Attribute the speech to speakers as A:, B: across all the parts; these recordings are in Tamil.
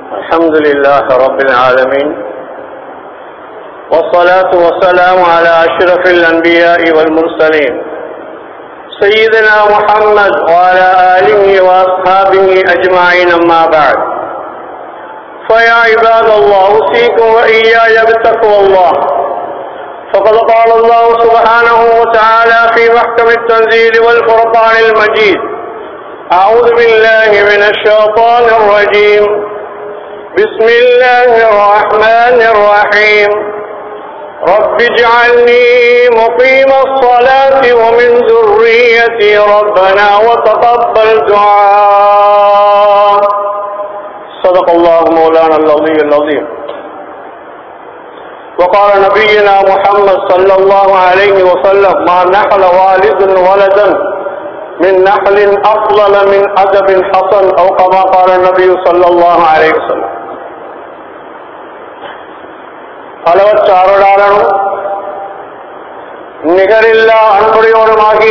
A: الحمد لله رب العالمين والصلاة والسلام على أشرف الأنبياء والمرسلين سيدنا محمد وعلى آله وأصحابه أجمعين أما بعد فيا عباد الله أوصيكم وإياي بتقوى الله فقد قال الله سبحانه وتعالى في محكم التنزيل والفرقان المجيد أعوذ بالله من الشيطان الرجيم بسم الله الرحمن الرحيم رب اجعلني مقيم الصلاة ومن ذريتي ربنا وتقبل دعاء صدق الله مولانا العظيم العظيم وقال نبينا محمد صلى الله عليه وسلم ما نحل والد ولدا من نحل أفضل من أدب حسن أو كما قال النبي صلى الله عليه وسلم அளவற்ற அருளாளனும் நிகரில்லா அன்புடையோருமாகிய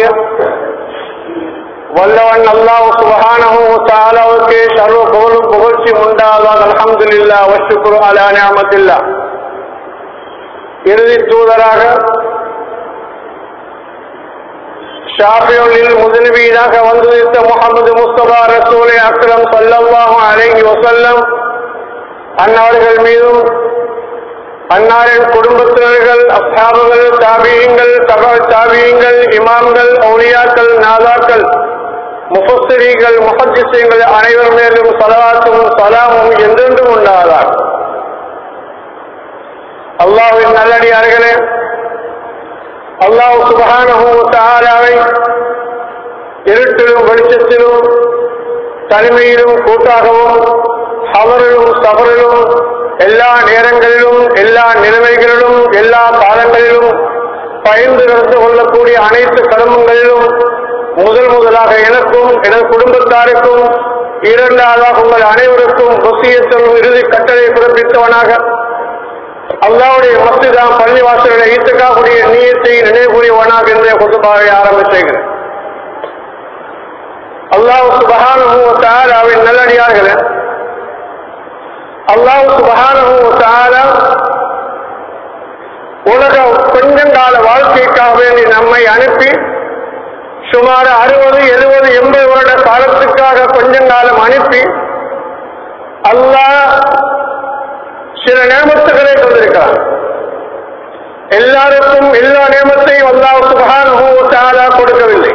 A: வல்லவன் அல்லாஹ் சுபஹானஹு தஆலாவுக்கு சர்வ புகழும் புகழ்ச்சி உண்டாதாக அல்ஹம்துலில்லாஹ் வஷ்குரு அலா நிஅமத்தில்லாஹ் இறுதி தூதராக ஷாஃபியுல் முதலிவீடாக வந்துவித்த முகமது முஸ்தபா ரசூலை அக்ரம் சல்லல்லாஹு அலைஹி வஸல்லம் அன்னார்கள் மீதும் அன்னாரின் குடும்பத்தினர்கள் அஸ்ஹாபுகள் தாபியங்கள் தபா தாபியங்கள் இமாம்கள் ஔலியாக்கள் நாதாக்கள் முஃபஸ்ஸரீகள் முஹத்திஸீங்கள் அனைவர் மேலும் சலவாத்தும் சலாமும் என்றென்றும் உண்டாதார் அல்லாஹ்வின் நல்லடியார்களே அல்லாஹ் சுபஹானஹு தஆலாவை இருட்டிலும் வெளிச்சத்திலும் தனிமையிலும் கூட்டாகவும் ஹவரிலும் சபரிலும் எல்லா நேரங்களிலும் எல்லா நிலைமைகளிலும் எல்லா காலங்களிலும் பயந்து நடந்து கொள்ளக்கூடிய அனைத்து கருமங்களிலும் முதல் முதலாக எனக்கும் எனது குடும்பத்தாருக்கும் இரண்டாவதாக உங்கள் அனைவருக்கும் வசியத்தும் இறுதி கட்டளை பிறப்பித்தவனாக அல்லாவுடைய மஸ்திதான் பள்ளிவாசலை ஈத்துக்காவுடைய நீயத்தை நினைவுகூறியவனாக இன்றைய குத்துபாவை ஆரம்பிச்சேன் அல்லாஹ் சுபகானுவின் நல்லடியார்களே அல்லாஹ் சுபகான உலக கொஞ்சங்கால வாழ்க்கைக்காக வேண்டி நம்மை அனுப்பி சுமார் அறுபது எழுபது எண்பது வருட காலத்துக்காக கொஞ்சங்காலம் அனுப்பி அல்லாஹ் சில நியமத்துகளை கொண்டிருக்கிறார் எல்லாருக்கும் எல்லா நியமத்தையும் அல்லாஹ் சுபகான கொடுக்கவில்லை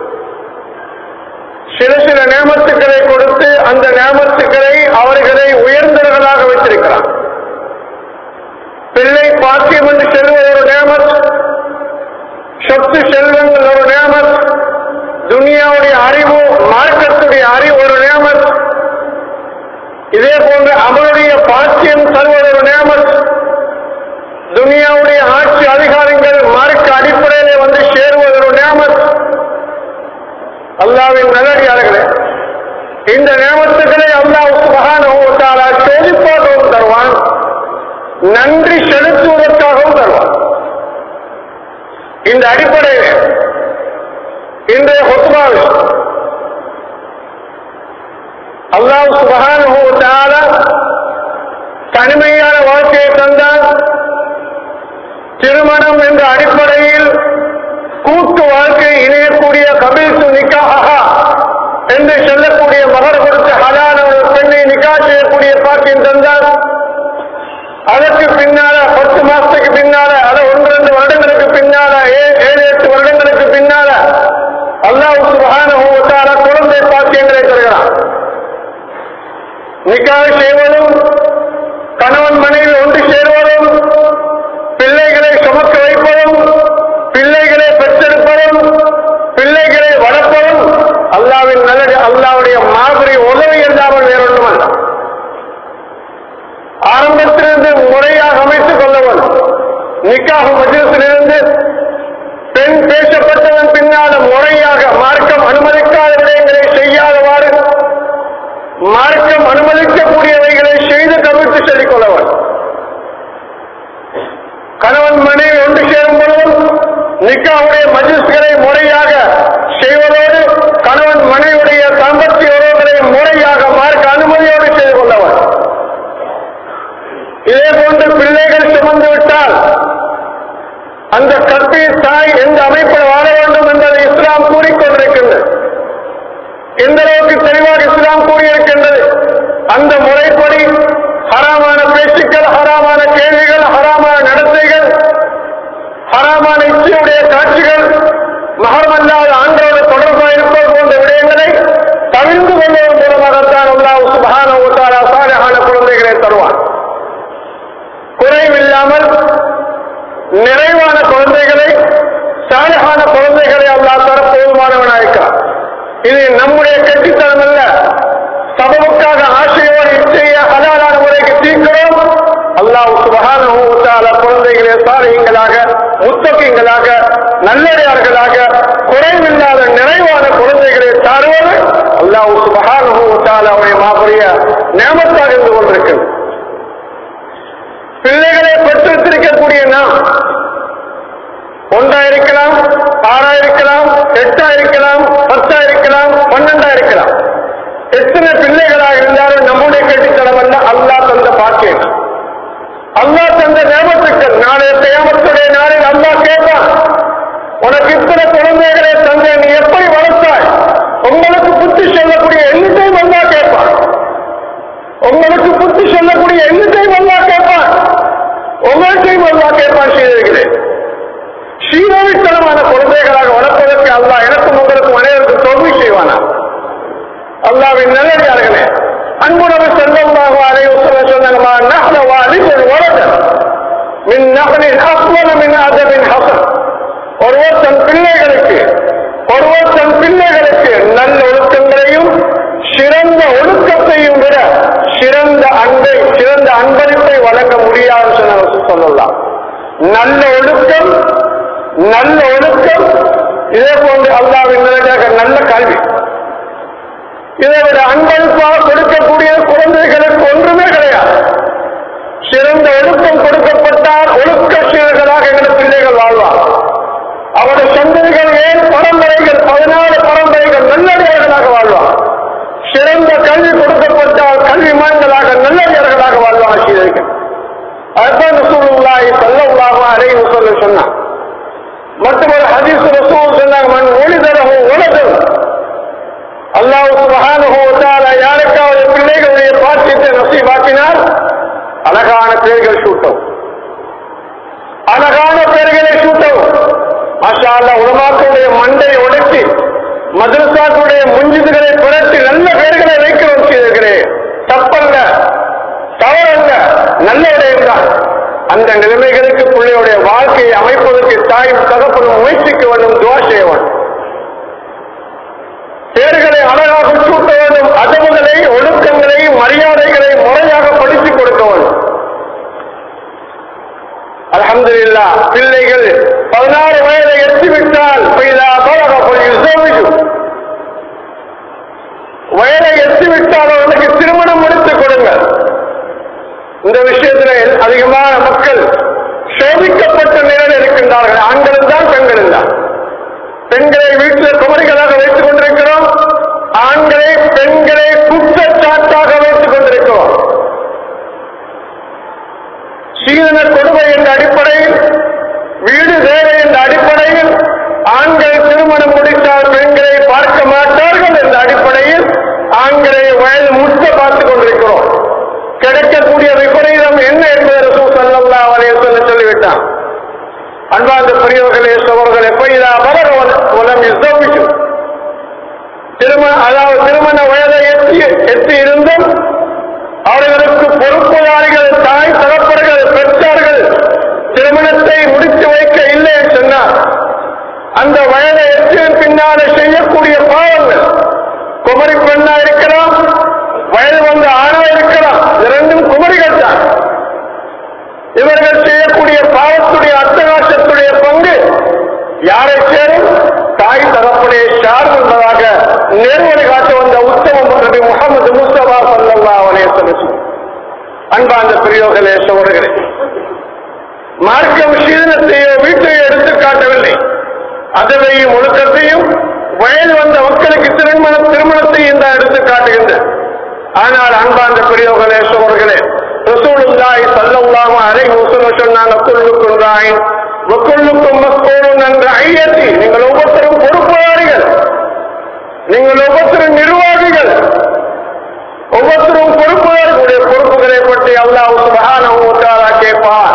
A: சில சில நியமத்துக்களை கொடுத்து அந்த நியமத்துக்களை அவர்களை உயர்ந்தவர்களாக வைத்திருக்கிறார் பிள்ளை பாக்கியம் என்று செல்வது ஒரு நியமத் சொத்து செல்வங்கள் ஒரு நியமத் துனியாவுடைய அறிவு மார்க்கத்துடைய அறிவு ஒரு நியமத் இதே போன்று அவருடைய பாக்கியம் தருவது ஒரு நியமத் துனியாவுடைய ஆட்சி அதிகாரங்கள் மார்க்க அடிப்படையிலே வந்து சேருவது ஒரு நியமத் அல்லாவின் நல்லடியார்களே இந்த நியமத்துக்களை அல்லாஹ் சுபகான சோதிப்பாகவும் தருவான் நன்றி செலுத்துவதற்காகவும் தருவான் இந்த அடிப்படையில் இன்றைய ஹொத்மாவில் அல்லாஹ் சுபகான தனிமையான வாழ்க்கையை தந்தால் திருமணம் என்ற அடிப்படையில் கூட்டு வாழ்க்கை இணையக்கூடிய கபில்சு நிக்காக என்று சொல்லக்கூடிய மகர் கொடுத்த ஹலான ஒரு பெண்ணை நிக்கா செய்யக்கூடிய பாக்கியம் தந்தார் அதற்கு பின்னால பத்து மாசத்துக்கு பின்னால அது ஒன்று ரெண்டு வருடங்களுக்கு பின்னால ஏழு எட்டு வருடங்களுக்கு பின்னால அல்லாஹ் சுபகான குழந்தை பாக்கியங்களை தருகிறான் நிக்காக செய்வதும் கணவன் மனைவி ஒன்று சேருவதும் பிள்ளைகளை சுமக்க வைப்பதும் பிள்ளைகளை பெற்றெடுப்பதும் பிள்ளைகளை வளர்ப்பதும் அல்லாவின் நல்லது அல்லாவுடைய மாதிரி உதவி இல்லாமல் வேறொன்றுமல்ல ஆரம்பத்திலிருந்து முறையாக அமைத்துக் கொள்ளவன் நிக்காக மஜிலிருந்து பெண் பேசப்பட்டவன் பின்னால முறையாக மார்க்கம் அனுமதிக்காத விடயங்களை செய்யாதவாறு மார்க்கம் அனுமதிக்கக்கூடியவைகளை செய்து தவிர்த்து சொல்லிக் கொள்ளவன் கணவன் மனைவி ஒன்று சேரும் பொழுதும் நிக்காவுடைய மஜிஸ்களை முறையாக செய்வதோடு கணவன் மனைவியுடைய தாம்பத்திய உறவுகளை முறையாக மார்க்க அனுமதியோடு செய்து கொள்ளவன் தாய் எந்த அமைப்பில் வாழ வேண்டும் என்பதை இஸ்லாம் கூறிக்கொண்டிருக்கின்றது எந்த அளவுக்கு தெளிவாக இஸ்லாம் கூறியிருக்கின்றது அந்த முறைப்படி ஹராமான பேச்சுக்கள் ஹராமான கேள்விகள் ஹராமான நடத்தைகள் ஹராமான இச்சையுடைய காட்சிகள் மகரமல்லாத ஆண்களோடு தொடர்பாக இருப்பது போன்ற விடயங்களை தவிர்த்து கொள்வதன் மூலமாகத்தான் அல்லாஹ் சுபஹான ஊத்தாரா சாலையான குழந்தைகளை தருவான் குறைவில்லாமல் நிறைவான குழந்தைகளை சாலையான குழந்தைகளை அல்லாஹ் தர போதுமானவனாயிருக்கிறான் இது நம்முடைய கட்சித்தனம் அல்ல சபவுக்காக ஆசையோடு இச்சைய ஹலாலான முறைக்கு தீர்க்கிறோம் அல்லாஹ் சுபஹானஹு வ தஆலா குழந்தைகளே சாலிஹீன்களாக முத்தகீன்களாக நல்லடியார்களாக குறைவில்லாத நிறைவான குழந்தைகளை தாருவது அல்லாஹ் சுபஹானஹு வ தஆலாவுடைய மாபெரிய நியமத்தாக இருந்து கொண்டிருக்கிறது பிள்ளைகளை பெற்றிருக்கக்கூடிய நாம் ஒன்றா இருக்கலாம் ஆறா இருக்கலாம் எட்டா இருக்கலாம் பத்தா இருக்கலாம் பன்னெண்டா இருக்கலாம் எத்தனை பிள்ளைகளாக இருந்தாலும் நம்முடைய கட்டித்தனம் அல்ல அல்லாஹ் தந்த பாக்கியம் அல்லாஹ் தந்த நியமத்துக்கள் நாளைய தேமத்துடைய நாளில் அல்லாஹ் கேட்பான் உனக்கு இத்தனை குழந்தைகளை தந்தை நீ எப்படி வளர்த்தாய் உங்களுக்கு புத்தி சொல்லக்கூடிய எண்ணிக்கையும் அல்லாஹ் கேட்பான் உங்களுக்கு புத்தி சொல்லக்கூடிய எண்ணிக்கையும் அல்லாஹ் கேட்பான் உங்கள்கிட்டையும் அல்லாஹ் கேட்பான் செய்திருக்கிறேன் சீரோவித்தனமான குழந்தைகளாக வளர்ப்பதற்கு அல்லாஹ் எனக்கும் உங்களுக்கும் அனைவருக்கும் தோல்வி செய்வானா அல்லாவின் நல்லடியார்களே அன்புணவு செல்லமாக அனைவரும் சொன்னமா நகல வாலிபன் வளர்ந்த மின் நகலின் அஸ்வன மின் அதவின் ஹசன் ஒருவர் தன் பிள்ளைகளுக்கு ஒருவர் தன் பிள்ளைகளுக்கு நல்ல ஒழுக்கங்களையும் சிறந்த ஒழுக்கத்தையும் விட சிறந்த அன்பை சிறந்த அன்பளிப்பை வழங்க முடியாது சொன்ன சொல்லலாம் நல்ல ஒழுக்கம் நல்ல ஒழுக்கம் இதே போன்று அல்லாவின் நிலையாக நல்ல கல்வி இதை விட அன்பளிப்பாக கொடுக்கக்கூடிய குழந்தைகளுக்கு ஒன்றுமே கிடையாது சிறந்த ஒழுக்கம் கொடுக்கப்பட்டால் ஒழுக்க சீர்களாக எங்கள் பிள்ளைகள் வாழ்வார் அவருடைய சந்ததிகள் ஏன் பரம்பரைகள் பதினாலு பரம்பரைகள் நல்லடியார்களாக வாழ்வார் சிறந்த கல்வி கொடுக்கப்பட்டால் கல்விமான்களாக நல்லடியார்களாக வாழ்வார் சீர்கள் அதுதான் ரசூலுல்லாஹி ஸல்லல்லாஹு அலைஹி வஸல்லம் சொன்னார் மற்றொரு ஹதீஸ் ரசூல் சொன்னாங்க மன் ஒளிதரஹு உலகு அல்லாஹ் சுப்ஹானஹு வ தஆலா யாருக்காவது பிள்ளைகளுடைய பாக்கியத்தை நசீபாக்கினால் அழகான பேர்கள் சூட்டும் அழகான பேர்களை சூட்டும் மாஷா அல்லாஹ் உலமாக்களுடைய மண்டை உடைத்து மதரசாக்களுடைய முஞ்சிதுகளை புரட்டி நல்ல பெயர்களை வைக்கிறோம் செய்திருக்கிறேன் தப்பல்ல தவறல்ல நல்ல விடயம்தான் அந்த நிலைமைகளுக்கு பிள்ளையுடைய வாழ்க்கையை அமைப்பதற்கு தாயும் தகப்பனும் முயற்சிக்க வேண்டும் துவா செய்ய வேண்டும் பேர்களை அழகாக சூட்ட வேண்டும் அதவுகளை ஒழுக்கங்களை மரியாதைகளை முறையாக படித்துக் கொடுக்க வேண்டும் அலமதுல்லா பிள்ளைகள் பதினாறு வயதை எட்டிவிட்டால் பைதா பலக வயதை எட்டிவிட்டால் அவர்களுக்கு திருமணம் முடித்துக் கொடுங்கள் இந்த விஷயத்துல அதிகமான மக்கள் சோதிக்கப்பட்ட நிலையில் இருக்கின்றார்கள் ஆண்களும் தான் பெண்களும் தான் பெண்களை வீட்டில் குமரிகளாக வைத்துக் கொண்டிருக்கிறோம் ஆண்களை பெண்களை குற்றச்சாட்டாக வைத்துக் கொண்டிருக்கிறோம் சீதன கொடுமை என்ற அடிப்படையில் வீடு தேவை என்ற அடிப்படையில் ஆண்கள் திருமணம் முடித்தால் பெண்களை பார்க்க மாட்டார்கள் என்ற அடிப்படையில் ஆண்களை வயது முற்ற பார்த்துக் கொண்டிருக்கிறோம் கிடைக்கக்கூடிய விபரீதம் என்ன என்பதை ரசூல் சல்லல்லா அலைய சொல்ல சொல்லிவிட்டான் அன்பார்ந்த பெரியவர்களே சோழர்களே பைதா பலர் உலம் இசோபிச்சு திருமண அதாவது திருமண வயதை எட்டி எட்டி இருந்தும் அவர்களுக்கு பொறுப்புதாரிகள் தாய் தகப்பர்கள் பெற்றார்கள் திருமணத்தை முடித்து வைக்க இல்லை என்று சொன்னார் அந்த வயதை எட்டிய பின்னாலே செய்யக்கூடிய பாவங்கள் குமரி பெண்ணா இருக்கலாம் வயது வந்த ஆணா இருக்கலாம் இரண்டும் குமரிகள் தான் இவர்கள் செய்யக்கூடிய பாவத்துடைய அட்டகாசத்துடைய பங்கு யாரை சேரும் தாய் தகப்பனை சார்ந்து என்பதாக நேர்வழி காட்ட வந்த உத்தமம் நபி முகமது முஸ்தபா சல்லா அலையம் அன்பாந்த பிரியோகலே சோழர்களே மார்க்கம் சீதனத்தையோ வீட்டையோ எடுத்து காட்டவில்லை அதவையும் ஒழுக்கத்தையும் வயது வந்த மக்களுக்கு திருமணம் திருமணத்தையும் தான் எடுத்து காட்டுகின்ற ஆனால் அன்பார்ந்த பெரியவர்களே சோழர்களே ரசூலுல்லாஹி ஸல்லல்லாஹு அலைஹி வஸல்லம் சொன்னாங்க குல்லுக்கும் ராயின் வக்குல்லுக்கும் மஸ்கூலும் என்ற ஐயத்தி நீங்கள் ஒவ்வொருத்தரும் பொறுப்பாளிகள் நீங்கள் ஒவ்வொருத்தரும் நிர்வாகிகள் ஒவ்வொருத்தரும் பொறுப்புகளுடைய பொறுப்புகளை பற்றி அல்லாஹ் சுபஹானஹு வ தஆலா கேட்பார்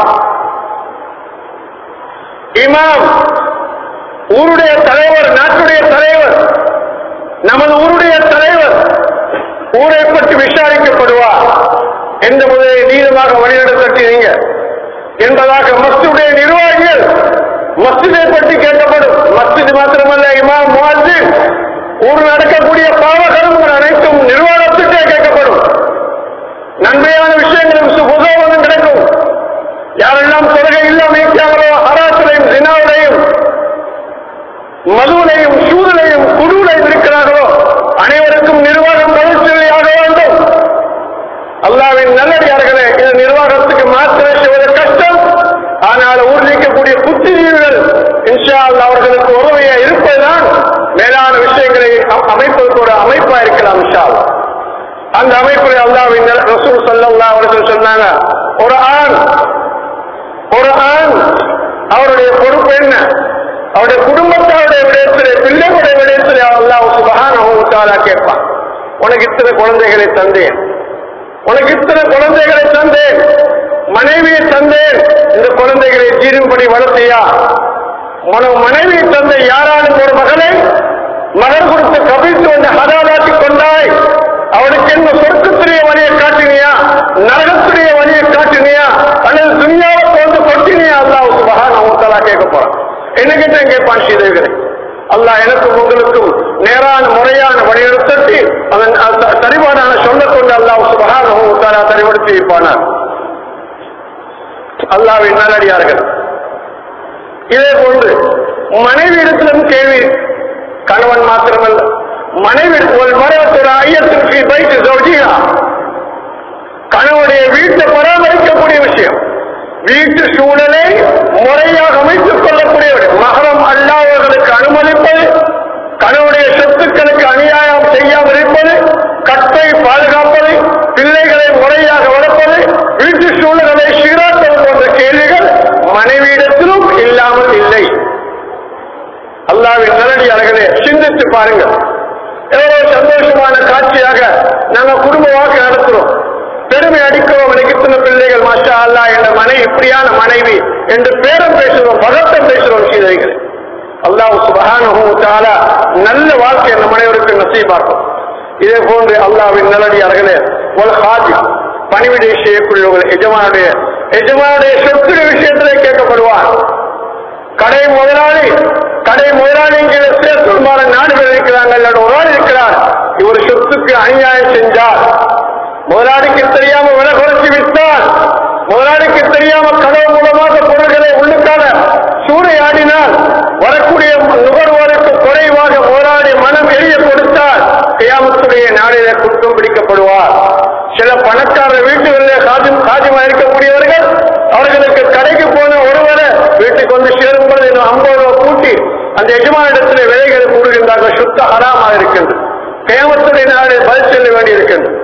A: இமாம் ஊருடைய தலைவர் நாட்டுடைய தலைவர் நமது ஊருடைய தலைவர் ஊரை பற்றி விசாரிக்கப்படுவார் எந்த முதலை நீளமாக வழிநடத்தீங்க என்பதாக மஸ்துடைய நிர்வாகிகள் மஸ்ஜிதை பற்றி கேட்கப்படும் மஸ்ஜித் மாத்திரமல்ல இமாம் முவாசின் ஊர் நடக்கக்கூடிய பாவகரங்கள் அனைத்தும் நிர்வாகத்துக்கே கேட்கப்படும் நன்மையான விஷயங்களும் சுபோதம் கிடைக்கும் யாரெல்லாம் தொழுகை இல்லாமல் இருக்கிறாங்களோ ஹராசிலையும் தினாவிலையும் மதுவிலையும் சூதலையும் குழுவிலையும் இருக்கிறார்களோ அனைவருக்கும் நிர்வாகம் பயிற்சியாக வேண்டும் அல்லாவின் நல்லடியார்களே இது நிர்வாகத்துக்கு மாத்திரம் செய்வது கஷ்டம் ஆனால் ஊர் நீக்கக்கூடிய புத்திஜீவிகள் இன்ஷா அல்லா அவர்களுக்கு உதவியா இருப்பதுதான் மேலான விஷயங்களை அ- அமைப்பதற்கோட அமைப்பா இருக்கலாம் இன்ஷா அல்லாஹ். அந்த அமைப்பில் அல்லாவின் நல்ல- ரசூல் சல்லல்லா அவர்கள் சொன்னாங்க ஒரு ஆண் ஒரு ஆண் அவருடைய பொறுப்பு என்ன அவருடைய குடும்பத்தாருடைய விடயத்திலே பிள்ளைகளுடைய விடயத்திலே அல்லாஹ் சுபஹானஹு வ தஆலா கேட்பான் உனக்கு இத்தனை குழந்தைகளை தந்தேன் உனக்கு இத்தனை குழந்தைகளை தந்தேன் மனைவியை தந்தேன் இந்த குழந்தைகளை ஜீரும்படி வளர்த்தியா உனக்கு மனைவியை தந்த யாராலும் ஒரு மகனை மகன் கொடுத்து கவிழ்த்து வந்து ஹதாதாக்கி கொண்டாய் அவனுக்கு என்ன சொர்க்கத்துடைய வழியை காட்டினியா நரகத்துடைய வழியை காட்டினியா அல்லது துணியாவை வந்து கொட்டினியா அல்லாஹ் சுபஹான் அவங்களா கேட்க போறான் என்ன கேட்டேன் கேட்பான் ஸ்ரீதேவிகளை அல்லாஹ் எனக்கும் உங்களுக்கும் நேரான முறையான வழிநடத்தி அதன் அ- சரிபாடான சொல்ல கொண்டு அல்லாஹ் சுபஹான் அவங்களா தரிவடுத்தி வைப்பானார் அல்லாவின் நல்லடியார்கள் இதே போன்று மனைவி இடத்திலும் கேள்வி கணவன் மாத்திரமல்ல மனைவி ஒரு மரத்தோட ஐயத்திற்கு பைத்து சௌஜியா கணவனுடைய வீட்டை பராமரிக்கக்கூடிய விஷயம் வீட்டு சூழலை முறையாக அமைத்துக் கொள்ளக்கூடிய மகரம் அல்லாதவர்களுக்கு அனுமதிப்பது கணவனுடைய சொத்துக்களுக்கு அநியாயம் செய்யாமல் இருப்பது கட்டை பாதுகாப்பது பிள்ளைகளை முறையாக வளர்ப்பது வீட்டு சூழல்களை சீராட்டல் போன்ற கேள்விகள் மனைவியிடத்திலும் இல்லாமல் இல்லை அல்லாவின் நல்லடியார்களே சிந்தித்து பாருங்கள் எவ்வளவு சந்தோஷமான காட்சியாக நாங்கள் குடும்ப வாழ்க்கை நடத்துறோம் பெருமை அடிக்கிறோம் எனக்கு இத்தனை பிள்ளைகள் மாஷா அல்லா என்ற மனைவி இப்படியான மனைவி என்று பேரம் பேசுறோம் பதட்டம் பேசுறோம் சீதைகள் அல்லாஹ் சுபஹானஹு தஆலா நல்ல வாழ்க்கை அந்த மனைவருக்கு நசீபாக்கும் இதே போன்று அல்லாவின் நல்லடியார்களே ஒரு ஹாஜி பணிவிடை செய்யக்கூடியவர்கள் எஜமானுடைய எஜமானுடைய சொத்து விஷயத்திலே கேட்கப்படுவார் கடை முதலாளி கடை முதலாளி இங்கே சேர்த்துமான நாடுகள் இருக்கிறாங்க அல்லது ஒரு ஆள் இருக்கிறார் இவர் சொத்துக்கு அநியாயம் செஞ்சார் முதலாளிக்கு தெரியாம விலை குறைச்சி விற்றார் முதலாளிக்கு தெரியாம கடை மூலமாக பொருள்களை உள்ளுக்கான சூறையாடினால் வரக்கூடிய நுகர்வோருக்கு குறைவாக முதலாளி மனம் எரிய கொடுத்தால் கியாமத்துடைய நாளிலே குற்றம் பிடிக்கப்படுவார் சில பணக்காரர் வீட்டுகளில் காஜம் காஜமா இருக்கக்கூடியவர்கள் அவர்களுக்கு கடைக்கு போன ஒருவரை வீட்டுக்கு வந்து சேரும் பொழுது இன்னும் ஐம்பது ரூபாய் கூட்டி அந்த எஜமானிடத்தில் விலைகளை கூறுகின்றார்கள் சுத்த ஹராமாக இருக்கின்றது கியாமத்துடைய நாளில் பதில் செல்ல வேண்டியிருக்கின்றது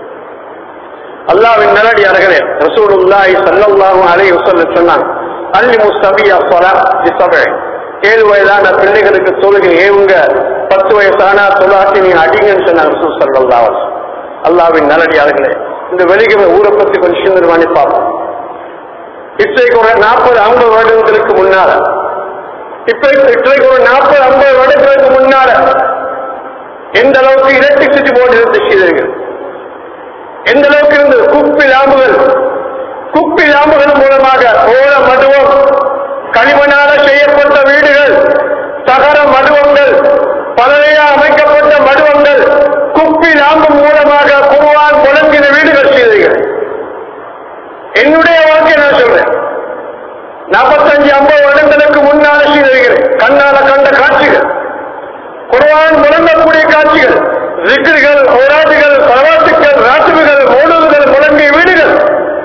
A: அல்லாவின் நல்லடியார்களே ரசூலுல்லாஹி ஸல்லல்லாஹு அலைஹி வஸல்லம் சொன்னாங்க அல்லி முஸ்தபியா ஸலா பிஸபை ஏழு வயதான பிள்ளைகளுக்கு தொழுகை ஏவுங்க பத்து வயசானா தொழாட்டி நீ அடிங்கன்னு சொன்னாங்க ரசூல் ஸல்லல்லாஹு அலைஹி வஸல்லம். அல்லாவின் நல்லடியார்களே இந்த வெளிகிற ஊரை பத்தி கொஞ்சம் சிந்தனை பார்ப்போம் இன்றைக்கு ஒரு நாற்பது ஐம்பது வருடங்களுக்கு முன்னால இப்ப இன்றைக்கு ஒரு நாற்பது ஐம்பது வருடங்களுக்கு முன்னால எந்த அளவுக்கு எலக்ட்ரிசிட்டி போர்டு இருந்து செய்தீர்கள் எந்த அளவுக்கு இருந்தது குப்பி லாம்புகள் குப்பி லாம்புகள் மூலமாக ஓல மடுவம் களிமண்ணால செய்யப்பட்ட வீடுகள் தகர மடுவங்கள் பலரையா அமைக்கப்பட்ட மடுவங்கள் குப்பி லாம்பு மூலமாக குருவான் முழங்கின வீடுகள் செய்தீர்கள் என்னுடைய வாழ்க்கை நான் சொல்றேன் நாற்பத்தஞ்சு ஐம்பது வருடங்களுக்கு முன்னால செய்தீர்கள் கண்ணால கண்ட காட்சிகள் குர்ஆன் முழங்கக்கூடிய காட்சிகள் ஜிக்ர்கள் ஓராட்டுகள் பரவாத்துக்கள் ராட்டுகள் மோடுகள் முழங்கிய வீடுகள்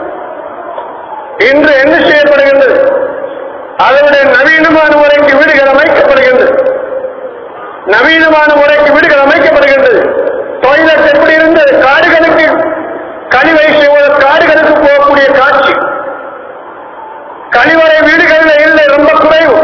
A: இன்று என்ன செய்யப்படுகின்றது அதனுடைய நவீனமான முறைக்கு வீடுகள் அமைக்கப்படுகின்றது நவீனமான முறைக்கு வீடுகள் அமைக்கப்படுகின்றது டாய்லெட் எப்படி இருந்தது காடுகளுக்கு கழிவை செய்வது காடுகளுக்கு போகக்கூடிய காட்சி கழிவறை வீடுகள்ல இல்லை ரொம்ப குறைவு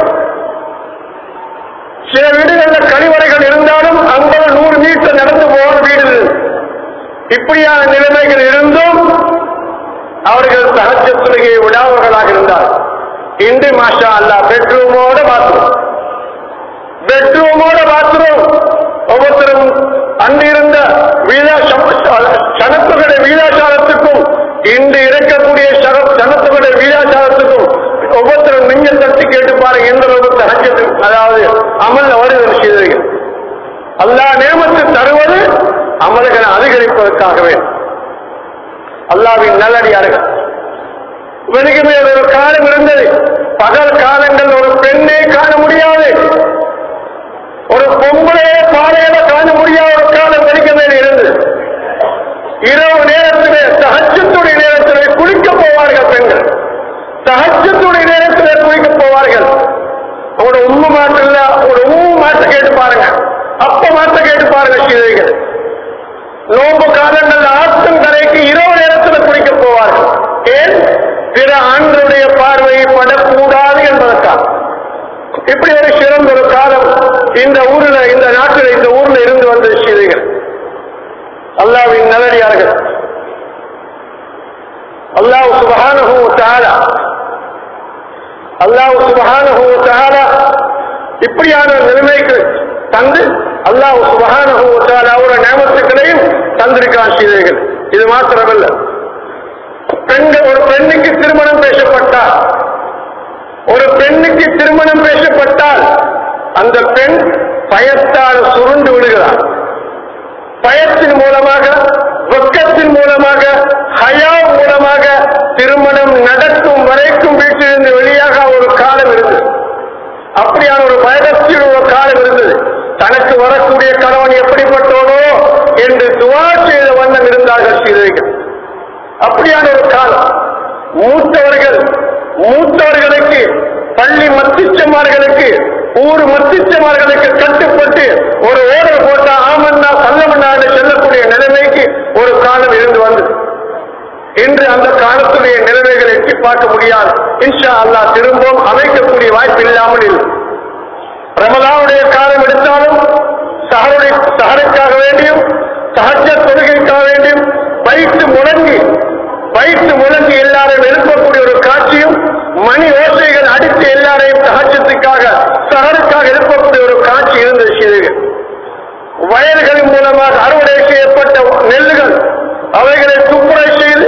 A: சில வீடுகள்ல கழிவறைகள் இருந்தாலும் ஐம்பது நூறு மீட்டர் நடந்து போகிற வீடு இப்படியான நிலைமைகள் இருந்தும் அவர்கள் சகஜ தொழுகையை விடாதவர்களாக இருந்தார் இன்று மாஷா அல்லா பெட்ரூமோட பாத்ரூம் பெட்ரூமோட பாத்ரூம் ஒவ்வொருத்தரும் அன்றிருந்த வீதா சனத்துடைய வீதாச்சாரத்துக்கும் இன்று இருக்கக்கூடிய சனத்துடைய வீதாச்சாரத்துக்கும் ஒவ்வொருத்தரும் நெஞ்ச தட்டி கேட்டு பாருங்க எந்த அளவுக்கு தகஜத்து அதாவது அமல் வருவது செய்தீர்கள் அல்லா நேமத்தை தருவது அமல்களை அதிகரிப்பதற்காகவே அல்லாவின் நல்லடியார்கள் இவனுக்கு மேல் ஒரு காலம் இருந்தது பகல் காலங்கள் ஒரு பெண்ணை காண முடியாது ஒரு பொம்பளையே பாலையில காண முடியாத ஒரு காலம் வெடிக்க மேல் இருந்தது இரவு நேரத்திலே சகஜத்துடைய நேரத்திலே குளிக்க போவார்கள் பெண்கள் சகஜத்துடைய நேரத்திலே குளிக்க போவார்கள் உங்களோட உண்மை மாற்றம் இல்ல உங்களோட உண்மை மாற்ற கேட்டு பாருங்க அப்ப மாற்ற கேட்டு பாருங்க சீதைகள் நோம்பு காலங்கள் ஆற்றும் கரைக்கு இரவு நேரத்தில் குளிக்க போவார்கள் ஏன் பிற ஆண்களுடைய பார்வையை படக்கூடாது என்பதற்காக இப்படி ஒரு சிறந்த ஒரு காலம் இந்த ஊர்ல இந்த நாட்டில் இந்த ஊர்ல இருந்து வந்த சீதைகள் அல்லாவின் நல்லடியார்கள் அல்லாஹ் சுபஹானஹு தஆலா அல்லாஹ் சுபஹானஹு தஆலா இப்படியான நிலைமைக்கு தந்து அல்லாஹ் சுபஹானஹு தஆலாவோட நியமத்துக்களையும் தந்திருக்கிறான் சீதைகள் இது மாத்திரமல்ல பெண்கள் ஒரு பெண்ணுக்கு திருமணம் பேசப்பட்டால் ஒரு பெண்ணுக்கு திருமணம் பேசப்பட்டால் அந்த பெண் பயத்தால் சுருண்டு விடுகிறார் பயத்தின் மூலமாக வெக்கத்தின் மூலமாக ஹயா மூலமாக திருமணம் நடக்கும் வரைக்கும் வீட்டிலிருந்து வெளியாக ஒரு காலம் இருந்தது அப்படியான ஒரு பயத்தில் ஒரு காலம் இருந்தது தனக்கு வரக்கூடிய கணவன் எப்படிப்பட்டவனோ என்று துவா செய்த வண்ணம் இருந்தார்கள் சீதைகள் அப்படியான ஒரு காலம் மூத்தவர்கள் மூத்தவர்களுக்கு பள்ளி மத்திச்சமார்களுக்கு ஊர் மத்திச்சமார்களுக்கு கட்டுப்பட்டு ஒரு ஓடர் போட்டா ஆமன்னா சல்லமன்னா என்று சொல்லக்கூடிய நிலைமைக்கு ஒரு காலம் இருந்து வந்தது இன்று அந்த காலத்துடைய நிலைமைகளை எட்டி பார்க்க முடியாது இன்ஷா அல்லாஹ் திரும்பவும் அமைக்கக்கூடிய வாய்ப்பு இல்லாமல் இல்லை ரமலாவுடைய காலம் எடுத்தாலும் சஹருடைய சஹருக்காக வேண்டியும் சஹஜ தொழுகைக்காக வேண்டியும் வயிற்று முழங்கி வயிற்று முழங்கி எல்லாரையும் எழுப்பக்கூடிய ஒரு காட்சியும் மணி ஓசைகள் அடித்து எல்லாரையும் சகஜத்துக்காக சஹருக்காக எழுப்பக்கூடிய ஒரு காட்சி இருந்தது செய்திகள் வயல்களின் மூலமாக அறுவடை செய்யப்பட்ட நெல்லுகள் அவைகளை துப்புரை செய்து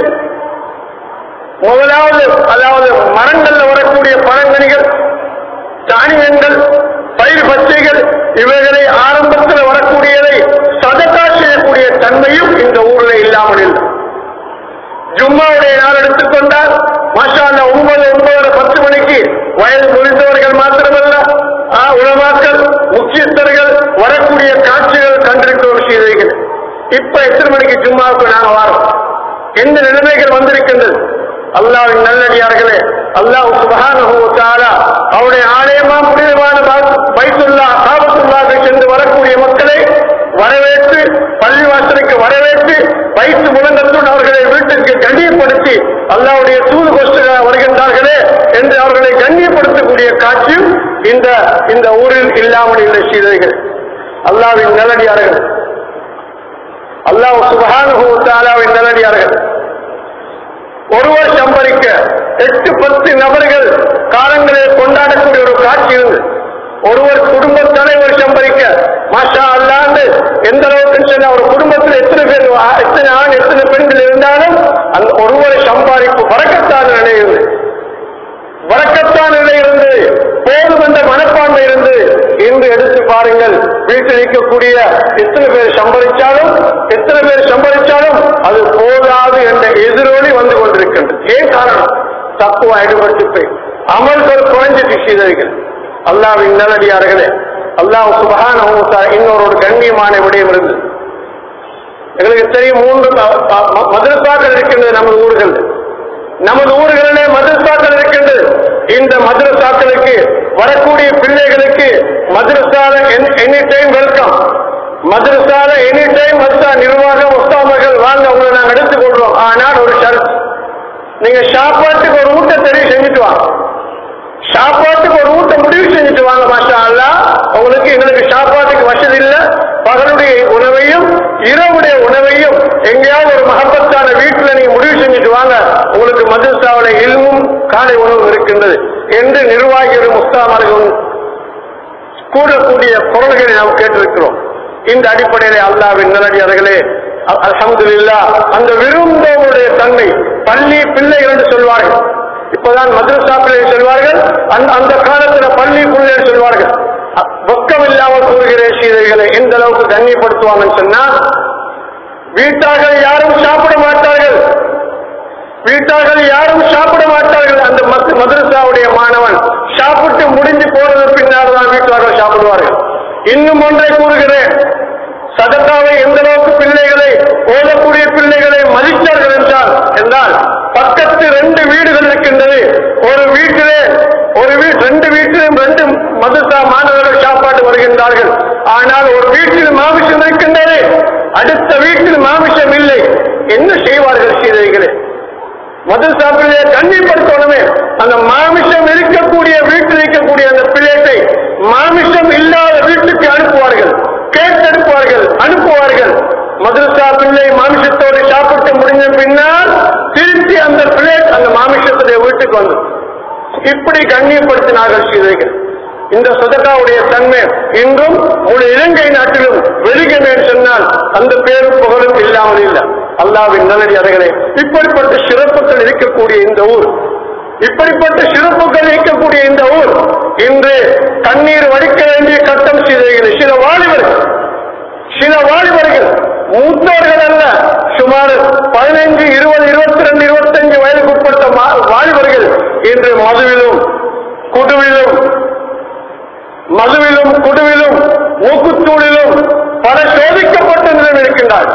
A: முதலாவது அதாவது மரங்கள்ல வரக்கூடிய பழங்கனிகள் தானியங்கள் பயிர் பச்சைகள் இவைகளை ஆரம்பத்தில் வரக்கூடியதை சதக்கா செய்யக்கூடிய தன்மையும் இந்த ஊர்ல இல்லாமல் இல்லை ஜும்மாவுடைய நாள் எடுத்துக்கொண்டால் மாஷா அல்லாஹ் ஒன்பது ஒன்பது பத்து மணிக்கு வயது முடிந்தவர்கள் மாத்திரமல்ல ஆ, உலமாக்கள் முக்கியஸ்தர்கள் வரக்கூடிய காட்சிகள் கண்டிருக்கிறோம் செய்திகள் இப்ப எத்தனை மணிக்கு ஜும்மாவுக்கு நாங்க வரோம் எந்த நிலைமைகள் வந்திருக்கின்றது அல்லாவின் நல்லடியார்களே அல்லாஹ் சுபஹானஹு வ தஆலா அவருடைய ஆலயமா புனிதமான பா- பைத்துல்லா காபத்துல்லாஹ்க்கு சென்று வரக்கூடிய மக்களை வரவேற்று பள்ளிவாசலுக்கு வரவேற்று வைத்து முழங்கத்துடன் அவர்களை வீட்டிற்கு கண்ணியப்படுத்தி அல்லாவுடைய தூது கோஷ்டர்கள் வருகின்றார்களே என்று அவர்களை கண்ணியப்படுத்தக்கூடிய காட்சியும் இந்த இந்த ஊரில் இல்லாமல் இல்லை சீதைகள் அல்லாவின் நல்லடியார்கள் அல்லாஹ் சுபஹானஹு வ தஆலாவின் நல்லடியார்கள் ஒருவர் சம்பரிக்க எட்டு பத்து நபர்கள் காலங்களில் கொண்டாடக்கூடிய ஒரு காட்சி இருந்து ஒருவர் குடும்ப தலைவர் சம்பரிக்க மாஷா அல்லாண்டு எந்த அளவுக்கு சொன்ன ஒரு குடும்பத்தில் எத்தனை பேர் ஆ- எத்தனை ஆண் எத்தனை பெண்கள் இருந்தாலும் அந்த ஒருவரை சம்பாதிப்பு வரக்கத்தான நிலை இருந்து வரக்கத்தான நிலை இருந்து போதும் என்ற மனப்பான்மை இருந்து இன்று எடுத்து பாருங்கள் வீட்டில் இருக்கக்கூடிய எத்தனை பேர் சம்பரிச்சாலும் எத்தனை பேர் சம்பரிச்சாலும் அது போதாது என்ற எதிரொலி வந்து கொண்டிருக்கின்றது ஏன் காரணம் தப்புவா ஈடுபட்டு போய் அமல்கள் குறைஞ்சிட்டு செய்தவர்கள் அல்லாவின் நல்லடியார்களே அல்லாஹ் சுபஹான இன்னொரு ஒரு கண்ணியமான விடயம் இருந்தது எங்களுக்கு தெரியும் மூன்று ம- ம- மதரசாக்கள் இருக்கின்றது நமது ஊர்கள் நமது ஊர்களிலே மதரசாக்கள் இருக்கின்றது இந்த மதரசாக்களுக்கு வரக்கூடிய பிள்ளைகளுக்கு மதரசால எனி டைம் வெல்கம் மதரசால எனி டைம் மதரசா நிர்வாகம் உஸ்தாமர்கள் வாங்க உங்களை நாங்கள் எடுத்துக் கொள்றோம் ஆனால் ஒரு ஷரத் நீங்க சாப்பாட்டுக்கு ஒரு ஊட்ட தெரிவு செஞ்சுட்டு வாங்க சாப்பாட்டுக்கு ஒரு ஊட்ட முடிவு செஞ்சுட்டு வாங்க மாஷா அல்லா உங்களுக்கு எங்களுக்கு சாப்பாட்டுக்கு வசதி இல்ல பகலுடைய உணவையும் இரவுடைய உணவையும் எங்கேயாவது ஒரு மகப்பத்தான வீட்டுல நீங்க முடிவு செஞ்சுட்டு வாங்க உங்களுக்கு மதுசாவில இல்மும் காலை உணவு இருக்கின்றது என்று நிர்வாகிகளும் முஸ்தாமர்களும் கூடக்கூடிய குரல்களை நாம் கேட்டிருக்கிறோம் இந்த அடிப்படையிலே அல்லாவின் நல்லடியார்களே அல்ஹம்துலில்லா அந்த விரும்புவருடைய தன்மை பள்ளி பிள்ளைகள் என்று சொல்வார்கள் இப்பதான் மதுரசா பிள்ளைகள் சொல்வார்கள் அந்த அந்த காலத்துல பள்ளி பிள்ளைகள் சொல்வார்கள் அ- வெக்கம் இல்லாமல் கூறுகிறேன் சீதைகளை எந்த அளவுக்கு கண்ணியப்படுத்துவாங்கன்னு சொன்னா வீட்டார்கள் யாரும் சாப்பிட மாட்டார்கள் வீட்டார்கள் யாரும் சாப்பிட மாட்டார்கள் அந்த மத்- மதரசாவுடைய மாணவன் சாப்பிட்டு முடிஞ்சு போனது பின்னால் தான் வீட்டார்கள் சாப்பிடுவார்கள் இன்னும் ஒன்றை கூறுகிறேன் சதக்காவை எந்த அளவுக்கு பிள்ளைகளை ஓதக்கூடிய பிள்ளைகளை மதித்தார்கள் என்றால் என்றால் பக்கத்து ரெண்டு வீடுகள் இருக்கின்றது ஒரு வீட்டிலே ஒரு வீ- ரெண்டு வீட்டிலும் ரெண்டு மதரசா மாணவர்கள் சாப்பாடு வருகின்றார்கள் ஆனால் ஒரு வீட்டில் மாமிசம் இருக்கின்றது அடுத்த வீட்டில் மாமிசம் இல்லை என்ன செய்வார்கள் சீதைகளே மதுசாப்பிலே கண்ணிப்படுத்தணுமே அந்த மாமிசம் இருக்கக்கூடிய வீட்டில் இருக்கக்கூடிய அந்த பிள்ளைகளை மாமிசம் இல்லாத வீட்டுக்கு அனுப்புவார்கள் கேட்டெடுப்பார்கள் அனுப்புவார்கள் மதுரசா பிள்ளை மாமிசத்தோடு சாப்பிட்டு முடிஞ்ச பின்னால் திருப்பி அந்த பிள்ளை அந்த மாமிசத்துடைய வீட்டுக்கு வந்து இப்படி கண்ணியப்படுத்தினார்கள் சீதைகள் இந்த சதகாவுடைய தன்மை இன்றும் முழு இலங்கை நாட்டிலும் வெளிகமே சொன்னால் அந்த பேரும் புகழும் இல்லாமல் இல்லை அல்லாவின் நல்லடி அதைகளே இப்படிப்பட்ட சிறப்புகள் இருக்கக்கூடிய இந்த ஊர் இப்படிப்பட்ட சிறப்புகள் இருக்கக்கூடிய இந்த ஊர் இன்று கண்ணீர் வடிக்க வேண்டிய கட்டம் செய்த சில வாலிபர்கள் சில வாலிபர்கள் மூத்தோர்கள் அல்ல சுமார் பதினைந்து இருபது இருபத்தி ரெண்டு இருபத்தஞ்சு வயதுக்கு உட்பட்ட மா- வாலிபர்கள் இன்று மதுவிலும் குடுவிலும் மதுவிலும் குடுவிலும் மூக்குத்தூளிலும் பல சோதிக்கப்பட்ட நிலையில் இருக்கின்றார்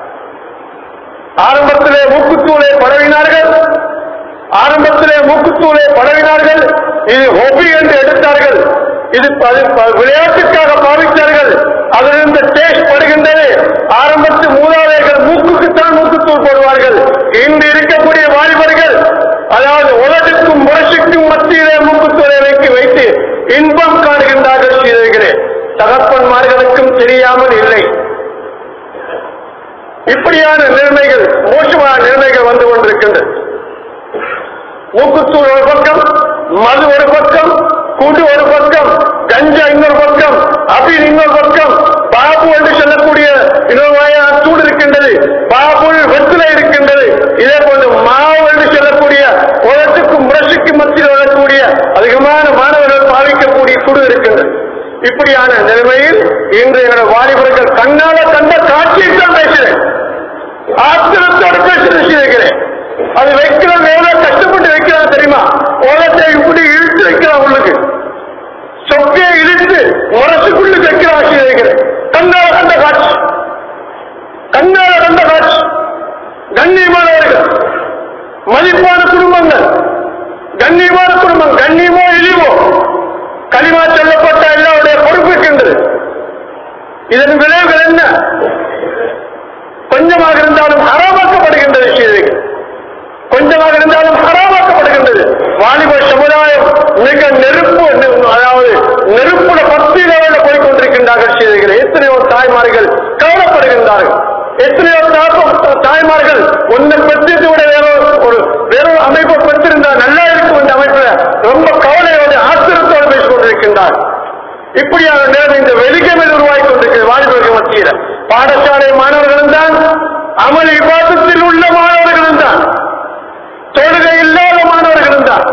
A: ஆரம்பத்திலே மூக்குத்தூளை பரவினார்கள் ஆரம்பத்திலே மூக்குத்தூளை பரவினார்கள் இது ஹொபி என்று எடுத்தார்கள் இது ப- ப- விளையாட்டுக்காக பாவித்தார்கள் அதிலிருந்து டேஸ்ட் படுகின்றது ஆரம்பத்து மூதாதையர்கள் மூக்குக்குத்தான் மூக்குத்தூள் போடுவார்கள் இன்று இருக்கக்கூடிய வாலிபர்கள் அதாவது உலகத்துக்கும் முரசுக்கும் மத்தியிலே மூக்குத்தூளை வைத்து வைத்து இன்பம் காணுகின்றார்கள் சீதைகளே தகப்பன்மார்களுக்கும் தெரியாமல் இல்லை இப்படியான நிலைமைகள் மோசமான நிலைமைகள் வந்து கொண்டிருக்கின்றது மூக்குத்தூள் ஒரு பக்கம் மது ஒரு பக்கம் குடு ஒரு பக்கம் கஞ்சா இன்னொரு பக்கம் அபின் இன்னொரு பக்கம் பாபு என்று சொல்லக்கூடிய இன்னொரு வகையான தூள் இருக்கின்றது பாபு வெற்றிலை இருக்கின்றது இதே போன்று மாவு என்று சொல்லக்கூடிய உலகத்துக்கும் முரசுக்கும் மத்தியில் வரக்கூடிய அதிகமான மாணவர்கள் பாவிக்கக்கூடிய குடு இருக்கின்றது இப்படியான நிலைமையில் இன்று என்னோட வாலிபர்கள் கண்ணால கண்ட காட்சியை தான் பேசுறேன் ஆத்திரத்தோடு பேசுறது செய்கிறேன் அது வைக்கிறவங்க எவ்வளவு கஷ்டப்பட்டு வைக்கிறான் தெரியுமா உலகத்தை இப்படி இழுத்து வைக்கிறான் உள்ளுக்கு சொக்கையை இழுத்து முரசுக்குள்ளு வைக்கிறான் செய்கிறேன் கண்ணால கண்ட காட்சி கண்ணால கண்ட காட்சி கண்ணியமானவர்கள் மதிப்பான குடும்பங்கள் கண்ணியமான குடும்பம் கண்ணியமோ இழிவோ களிமா சொல்லப்பட்ட எல்லாருடைய பொறுப்பு இருக்கின்றது இதன் விளைவுகள் என்ன கொஞ்சமாக இருந்தாலும் ஹராமாக்கப்படுகின்றது செய்திகள் கொஞ்சமாக இருந்தாலும் ஹராமாக்கப்படுகின்றது வாலிப சமுதாயம் மிக நெருப்பு அதாவது நெருப்புல பத்து லெவலில் போய் கொண்டிருக்கின்றார்கள் செய்திகள் எத்தனையோ தாய்மார்கள் கவலைப்படுகின்றார்கள் எத்தனையோ தாப்ப- தாய்மார்கள் ஒன்றை பெற்றது விட வேற ஒரு வேற ஒரு அமைப்பை பெற்றிருந்தால் நல்லா இருக்கும் இந்த அமைப்புல ரொம்ப கவலையோடு ஆத்திரத்தோடு பேசிக் கொண்டிருக்கின்றார் இப்படியான நேரம் இந்த வெளிக்கமல் உருவாகி கொண்டிருக்கிறது வாலிபர்கள் மத்தியில் பாடசாலை மாணவர்களும் தான் அமல் விவாதத்தில் உள்ள மாணவர்களும் தான் தொழுகை இல்லாத மாணவர்களும் தான்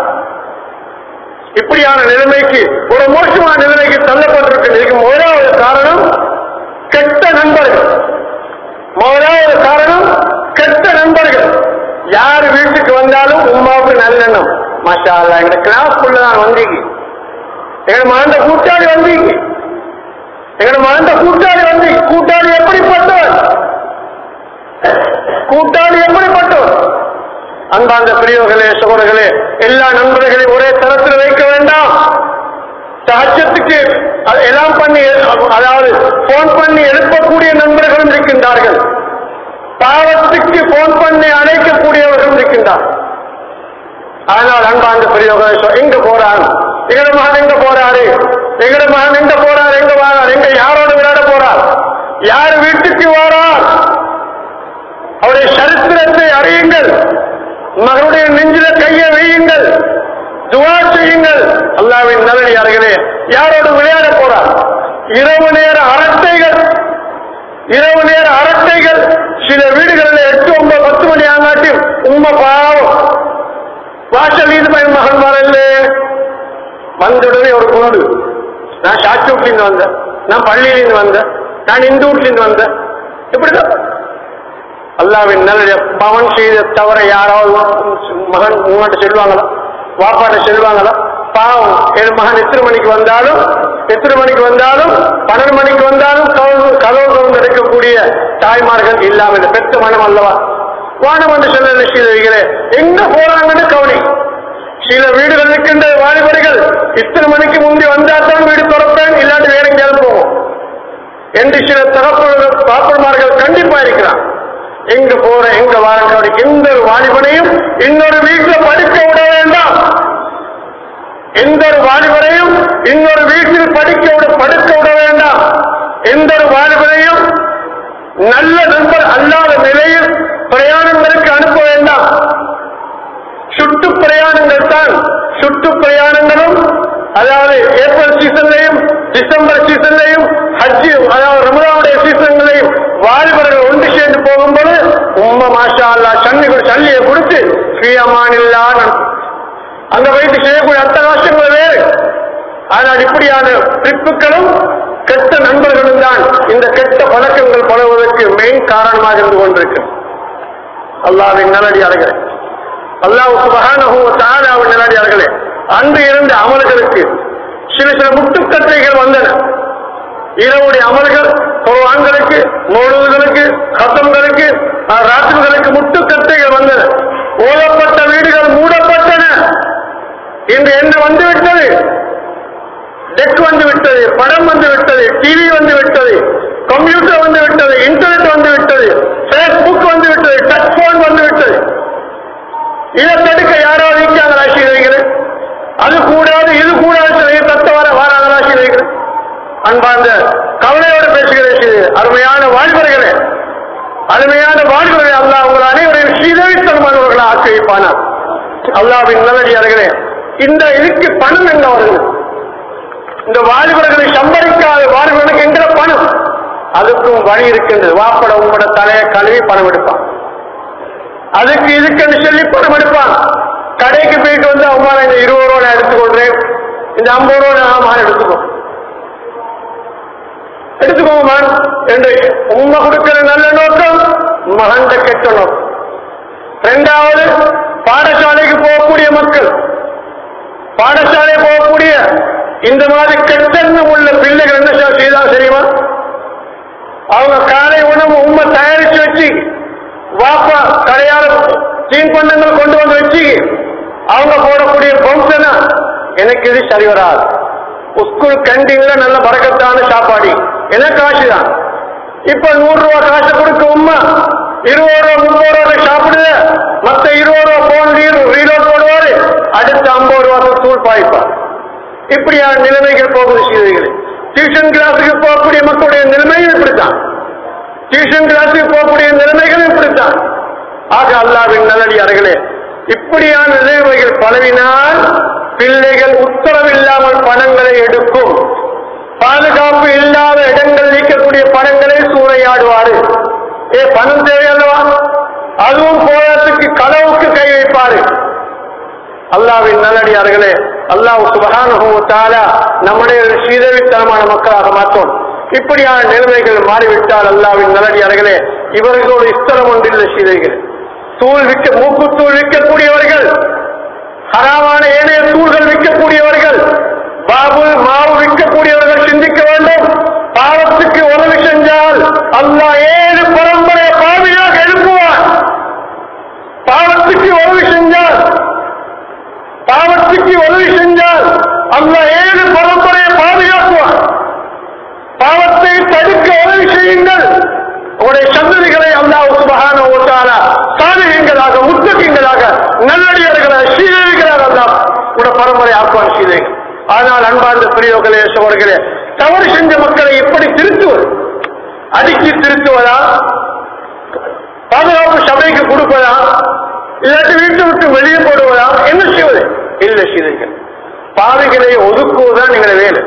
A: இப்படியான நிலைமைக்கு ஒரு மோசமான நிலைமைக்கு தள்ளப்பட்டிருக்கின்ற முதலாவது காரணம் கெட்ட நண்பர்கள் முதலாவது காரணம் கெட்ட நண்பர்கள் யார் வீட்டுக்கு வந்தாலும் உமாவுக்கு நல்லெண்ணம் மாஷா அல்லா எங்க கிளாஸ்க்குள்ள தான் வந்தீங்க எங்க மாண்ட கூட்டாளி வந்தீங்க எங்க மாண்ட கூட்டாளி வந்து கூட்டாளி எப்படிப்பட்டவர் கூட்டாளி எப்படிப்பட்டவர் அன்பார்ந்த பெரியவர்களே சகோதரர்களே எல்லா நண்பர்களையும் ஒரே தரத்தில் வைக்க வேண்டாம் சஹஜத்துக்கு அது எல்லாம் பண்ணி அதாவது போன் பண்ணி எழுப்பக்கூடிய நண்பர்களும் இருக்கின்றார்கள் பாவத்துக்கு போன் பண்ணி அழைக்கக்கூடியவர்களும் இருக்கின்றார் ஆனால் அன்பார்ந்த பெரியவர்களே சொ- எங்க போறான் எங்கட மகன் எங்க போறாரு எங்கட மகன் எங்க போறாரு எங்க வாரார் எங்க யாரோட விளையாட போறார் யார் வீட்டுக்கு வாரார் அவருடைய சரித்திரத்தை அறியுங்கள் மகனுடைய நெஞ்சில கையை வையுங்கள் துவா செய்யுங்கள் அல்லாவின் நல்லடியார்களே யாரோடு விளையாட போறார் இரவு நேர அரட்டைகள் இரவு நேர அரட்டைகள் சில வீடுகளில் எட்டு ஒன்பது பத்து மணி ஆங்காட்டி உண்மை பாவம் வாசல் இது என் மகன் வரல வந்தவுடனே ஒரு குண்டு நான் சாட்சி வீட்டிலிருந்து வந்தேன் நான் பள்ளியிலிருந்து வந்தேன் நான் இந்த வீட்டிலிருந்து வந்தேன் இப்படிதான் அல்லாவின் நல்ல பவன் செய்த தவிர யாராவது மகன் உங்கள்கிட்ட சொல்லுவாங்களா வாப்பாட்ட சொல்லுவாங்களா பாவம் என் மகன் எத்தனை மணிக்கு வந்தாலும் எத்தனை மணிக்கு வந்தாலும் பன்னெண்டு மணிக்கு வந்தாலும் கதவு கதவு திறந்து எடுக்கக்கூடிய தாய்மார்கள் இல்லாமல் இந்த பெத்த மனம் அல்லவா வானம் என்று சொல்ல செய்கிறேன் எங்க போறாங்கன்னு கவனி சில வீடுகள் இருக்கின்ற வாலிபர்கள் இத்தனை மணிக்கு முந்தி வந்தால்தான் வீடு திறப்பேன் இல்லாட்டி வேற எங்கேயாவது போவோம் என்று சில தகப்பர்கள் பாப்பன்மார்கள் கண்டிப்பா இருக்கிறான் எங்க போற எங்க வாரங்களுடைய எந்த ஒரு வாலிபனையும் இன்னொரு வீட்டுல படிக்க விட வேண்டாம் எந்த ஒரு வாலிபனையும் இன்னொரு வீட்டில் படிக்க விட படுக்க விட வேண்டாம் எந்த ஒரு வாலிபனையும் நல்ல நண்பர் அல்லாத நிலையில் பிரயாணங்களுக்கு அனுப்ப வேண்டாம் சுற்று பிரயாணங்கள் தான் சுற்று பிரயாணங்களும் அதாவது ஏப்ரல் சீசன்லையும் டிசம்பர் சீசன்லையும் ஹஜ்ஜி அதாவது ரமலாவுடைய சீசன்களையும் வாலிபர்கள் ஒன்று சேர்ந்து போகும்போது உம்ம மாஷா அல்லா சன்னி சல்லியை கொடுத்து ஸ்ரீயமானில்லான்னு அங்க வைத்து செய்யக்கூடிய அட்டகாசங்கள் வேறு ஆனால் இப்படியான ட்ரிப்புகளும் கெட்ட நண்பர்களும் தான் இந்த கெட்ட பழக்கங்கள் பழகுவதற்கு மெயின் காரணமாக இருந்து கொண்டிருக்கு அல்லாவின் நல்லடியார்களே அல்லாஹ் சுபஹானஹு வ தஆலாவின் நல்லடியார்களே அன்று இருந்த அமல்களுக்கு சில சில முட்டுக்கட்டைகள் வந்தன இரவுடைய அமல்கள் குர்ஆன்களுக்கு மௌலூதுகளுக்கு கத்தம்களுக்கு ராத்திரிகளுக்கு முட்டுக்கட்டைகள் வந்தன ஓதப்பட்ட வீடுகள் மூடப்பட்டன இன்று என்ன வந்து விட்டது டெக் வந்து விட்டது படம் வந்து விட்டது டிவி வந்து விட்டது கம்ப்யூட்டர் வந்து விட்டது இன்டர்நெட் வந்து விட்டது பேஸ்புக் வந்து விட்டது டச் போன் வந்து விட்டது இதை தடுக்க யாராவது இருக்காங்க ராசிகள் அது கூடாது இது கூடாது சொல்லி தத்த வர வாராங்க ராசிகள் அன்பார்ந்த கவலையோடு பேசுகிறேன் அருமையான வாழ்வர்களே அருமையான வாழ்வர்களே அல்லாஹ் உங்கள் அனைவரையும் சீதவித்தனமானவர்களை ஆக்கி வைப்பானார் அல்லாவின் நல்லடியார்களே இந்த இதுக்கு பணம் எங்க வருது இந்த வாலிபர்களை சம்பரிக்காத வாலிபர்களுக்கு எங்கிற பணம் அதுக்கும் வழி இருக்கின்றது வாப்பட உங்களோட தலையை கழுவி பணம் எடுப்பான் அதுக்கு இதுக்குன்னு சொல்லி பணம் எடுப்பான் கடைக்கு போயிட்டு வந்து அம்மா இந்த இருபது ரூபா நான் எடுத்துக்கொள்றேன் இந்த ஐம்பது ரூபா நான் ஆமா எடுத்துக்கோ எடுத்துக்கோங்க மகன் என்று உண்மை கொடுக்கிற நல்ல நோக்கம் மகண்ட கெட்ட நோக்கம் இரண்டாவது பாடசாலைக்கு போகக்கூடிய மக்கள் பாடசாலை போகக்கூடிய இந்த மாதிரி கெட்டெண்ணம் உள்ள பிள்ளைகள் என்ன சார் செய்தா தெரியுமா அவங்க காலை உணவு உண்மை தயாரிச்சு வச்சு வாப்பா கடையால தீன் பண்ணங்கள் கொண்டு வந்து வச்சு அவங்க போடக்கூடிய பம்சனா எனக்கு இது சரி வராது ஸ்கூல் கேண்டீன்ல நல்ல பறக்கத்தான சாப்பாடு எனக்கு காசு தான் இப்ப நூறு ரூபா காசு கொடுக்க உண்மை இருபது ரூபா முப்பது ரூபா சாப்பிடுத மத்த இருபது ரூபா போன் ரீலோட் போடுவாரு அடுத்த ஐம்பது ரூபா தூள் பாய்ப்பார் இப்படியான நிலைமைகள் போகுது சீதைகள் டியூஷன் கிளாஸுக்கு போகக்கூடிய மக்களுடைய நிலைமையும் இப்படித்தான் டியூஷன் கிளாஸுக்கு போகக்கூடிய நிலைமைகள் இப்படித்தான் ஆக அல்லாவின் நல்லடியார்களே இப்படியான நிலைமைகள் பரவினால் பிள்ளைகள் உத்தரவில்லாமல் பணங்களை எடுக்கும் பாதுகாப்பு இல்லாத இடங்கள் நீக்கக்கூடிய பணங்களை சூறையாடுவாரு ஏ பணம் தேவையல்லவா அதுவும் போராட்டத்துக்கு களவுக்கு கை வைப்பாரு அல்லாவின் நல்லடியார்களே அல்லாஹ் சுபகானுபவத்தால நம்முடைய சீதவித்தனமான மக்களாக மாற்றோம் இப்படியான நிலைமைகள் மாறிவிட்டால் அல்லாவின் நல்லடியார்களே இவர்களோடு இஸ்தலம் ஒன்றில்லை சீதைகள் தூள் விற்க மூக்குத்தூள் விற்கக்கூடியவர்கள் ஹராமான ஏனைய தூள்கள் விற்கக்கூடியவர்கள் பாபு மாவு விற்கக்கூடியவர்கள் சிந்திக்க வேண்டும் பாவத்துக்கு உதவி செஞ்சால் அல்லாஹ் ஏழு பரம்பரை பாவியாக எழுப்புவார் பாவத்துக்கு உதவி செஞ்சால் பாவத்துக்கு உதவி செஞ்சால் அல்ல ஏழு பரம்பரையை பாதுகாக்குவார் பாவத்தை தடுக்க உதவி செய்யுங்கள் உங்களுடைய சந்ததிகளை அல்லாஹ் சுபகான ஓட்டால சாதகங்களாக முத்தகங்களாக நல்லடியர்களாக சீரழிகளாக அல்லாஹ் உடைய பரம்பரை ஆக்குவார் சீதைகள் ஆனால் அன்பார்ந்த பெரியவர்களே சோழர்களே தவறு செஞ்ச மக்களை எப்படி திருத்துவது அடிக்கி திருத்துவதா பாதுகாப்பு சபைக்கு கொடுப்பதா இல்லாட்டி வீட்டை விட்டு வெளியே போடுவதா என்ன செய்வது இல்லை செய்தீர்கள் பாவிகளை ஒதுக்குவதுதான் எங்களை வேலை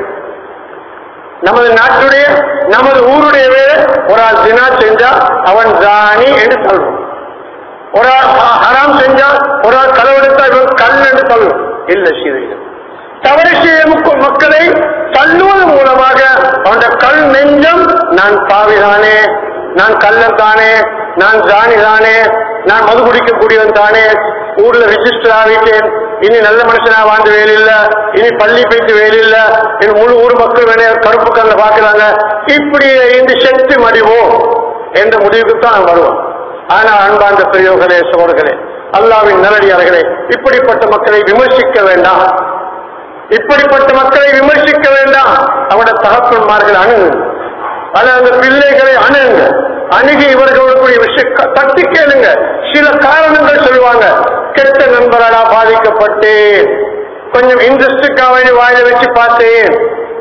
A: நமது நாட்டுடைய நமது ஊருடைய வேலை ஒரு ஆள் தினா செஞ்சா அவன் தானி என்று சொல்றோம் ஒரு ஆள் ஹ- ஹராம் செஞ்சா ஒரு ஆள் களவெடுத்தா இவன் கல் என்று சொல்லும் இல்லை செய்தீர்கள் தவறு செய்ய முக்க- மக்களை தள்ளுவதன் மூலமாக அவனுடைய கல் நெஞ்சம் நான் பாவிதானே நான் கள்ளன் தானே நான் ஜானி தானே நான் மது குடிக்கக்கூடியவன் தானே ஊர்ல ரிஜிஸ்டர் ஆகிட்டேன் இனி நல்ல மனுஷனா வாழ்ந்து வேலை இல்ல இனி பள்ளி போயிட்டு வேலை இல்ல என் முழு ஊர் மக்கள் வேணே கருப்பு கல்ல பாக்குறாங்க இப்படி இந்த சக்தி மடிவோம் என்ற முடிவுக்கு தான் நாம் வருவோம் ஆனா அன்பார்ந்த பெரியவர்களே சோழர்களே அல்லாவின் நல்லடியார்களே இப்படிப்பட்ட மக்களை விமர்சிக்க வேண்டாம் இப்படிப்பட்ட மக்களை விமர்சிக்க வேண்டாம் அவருடைய தகப்பன்மார்கள் அணுகுங்க அல்லது அந்த பிள்ளைகளை அணுகுங்க அணுகி இவர்களுடைய விஷயம் க- தட்டி கேளுங்க சில காரணங்கள் சொல்லுவாங்க கெட்ட நண்பராடா பாதிக்கப்பட்டேன் கொஞ்சம் இன்ட்ரெஸ்டுக்காக வேண்டி வாயில வச்சு பார்த்தேன்